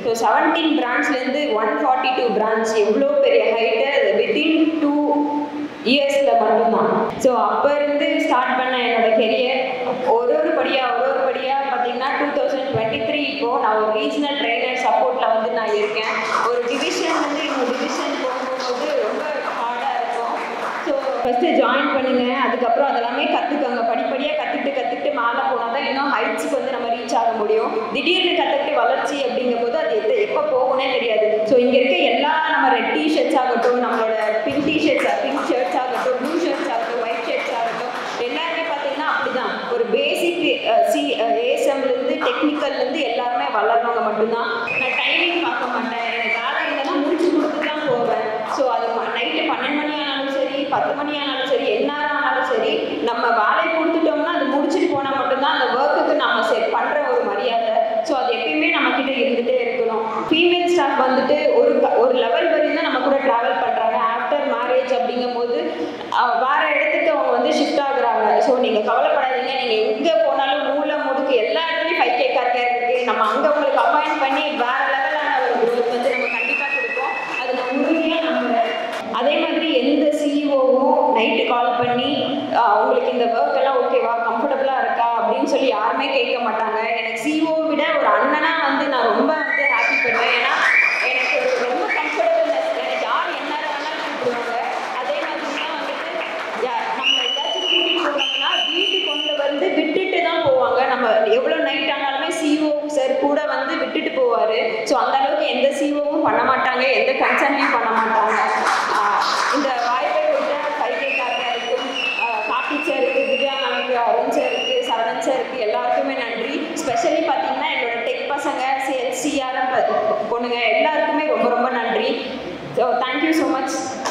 so seventeen பிரான்ச்லேருந்து one forty two branch எவ்வளோ பெரிய ஹைட்டு வித்தின் டூ இயர்ஸில் மட்டும்தான் ஸோ அப்போ இருந்து ஸ்டார்ட் பண்ண என்னோட கெரியர் ஒரு ஒரு படியாக ஒரு ஒரு படியாக பார்த்தீங்கன்னா டூ தௌசண்ட் டுவெண்ட்டி த்ரீ இப்போது நான் ஒரு ரீஜனல் ட்ரைனர் சப்போர்ட்டில் வந்து நான் இருக்கேன் ஒரு டிவிஷன் வந்து இன்னொரு டிவிஷன் போகும்போது ரொம்ப ஹார்டாக இருக்கும் ஸோ ஃபஸ்ட்டு ஜாயின் பண்ணுங்க அதுக்கப்புறம் அதெல்லாமே கற்றுக்கோங்க படிப்படியாக கற்றுக்கிட்டு கற்றுக்கிட்டு மேலே போனால் தான் இன்னும் ஹைட்ஸுக்கு வந்து நம்ம ரீச் ஆக முடியும் திடீர்னு கற்றுக்கிட்டு வளர்ச்சி அப்படிங்கும்போது அது எது எப்போ போகும்னே தெரியாது ஸோ இங்கே இருக்க எல்லா நம்ம ரெட் டிஷர்ட்ஸ் ஆகட்டும் நம்மளோட பிங்க் டிஷர்ட்ஸ் பிங்க் ஷர்ட்ஸ் ஆகட்டும் ப்ளூ ஷர்ட்ஸ் ஆகட்டும் ஒயிட் ஷர்ட்ஸ் ஆகட்டும் எல்லாருமே பார்த்தீங்கன்னா அப்படிதான் ஒரு பேசிக் சி ஏஎஸ்எம்லேருந்து டெக்னிக்கல்லேருந்து எல்லாருமே வளர்றவங்க மட்டும்தான் நான் டைமிங் பார்க்க மாட்டேன் எனக்கு வேலை இல்லைன்னா முடிச்சு கொடுத்து தான் போவேன் ஸோ அது நைட்டு பன்னெண்டு மணி ஆனாலும் சரி பத்து மணி ஆனாலும் சரி என்ன ஆனாலும் சரி நம்ம வேலையை கொடுத்துட்டோம்னா அது முடிச்சுட்டு போனால் மட்டும்தான் அந்த ஒர்க்குக்கு நம்ம செட் பண்ணுற ஒரு மரியாதை ஸோ அது எப்பயுமே நம்ம கிட்ட இருந்துகிட்டே இருக்கணும் ஃபீமேல் ஸ்டாஃப் வந்துட்டு ஒரு க- ஒரு லெவல் வரையும் தான் நம்ம கூட ட்ராவல் பண்ணுறாங்க ஆஃப்டர் மேரேஜ் அப்படிங்கும்போது அஹ், வேற இடத்துக்கு அவங்க வந்து ஷிஃப்ட் ஆகுறாங்க ஸோ நீங்கள் கவலைப்படாதீங்க நீங்கள் எங்கே போனாலும் மூல முடுக்கு எல்லா இடத்துலையும் ஃபைவ் கே கார் கேர் இருக்குது நம்ம அங்கே உங்களுக்கு அப்பாயிண்ட் பண்ணி வேற லெவலான ஒரு growth வந்து நம்ம கண்டிப்பாக கொடுப்போம் அது நான் உறுதியாக நம்புகிறேன் அதே மாதிரி எந்த சிஇஓவும் நைட்டு கால் பண்ணி ஆஹ், உங்களுக்கு இந்த ஒர்க் எல்லாம் ஓகேவா கம்ஃபர்டபுளாக இருக்கா அப்படின்னு சொல்லி யாருமே கேட்க மாட்டாங்க எனக்கு சிஇஓ விட ஒரு அண்ணனா வந்து நான் ரொம்ப வந்து ஹாப்பி பண்ணுவேன் ஏன்னா எனக்கு ரொம்ப கம்ஃபர்டபுள்னஸ் எனக்கு யார் என்ன வேணாலும் கூப்பிடுவாங்க அதே மாதிரி தான் வந்துட்டு யா- நம்ம ஏதாச்சும் கூட்டிகிட்டு போனாங்கன்னா வீட்டுக்கு கொண்டு வந்து விட்டுட்டு தான் போவாங்க நம்ம எவ்வளோ நைட் ஆனாலுமே சிஓ சார் கூட வந்து விட்டுட்டு போவார் ஸோ அந்த அளவுக்கு எந்த சிஓவும் பண்ண மாட்டாங்க எந்த கன்சர்னையும் பண்ண மாட்டாங்க ஆஹ் இந்த வாய்ப்பை கொடுத்த கைகை காக்காருக்கும் கார்த்தி சாருக்கு திவ்யா மேமுக்கு அருண் சாருக்கு சரணன் சாருக்கு எல்லாருக்குமே நன்றி ஸ்பெஷலி பார்த்தீங்கன்னா என்னோட டெக் பசங்க சேல்ஸ் சிஆர்எம் பொண்ணுங்க எல்லாருக்குமே ரொம்ப ரொம்ப நன்றி ஸோ தேங்க்யூ ஸோ மச்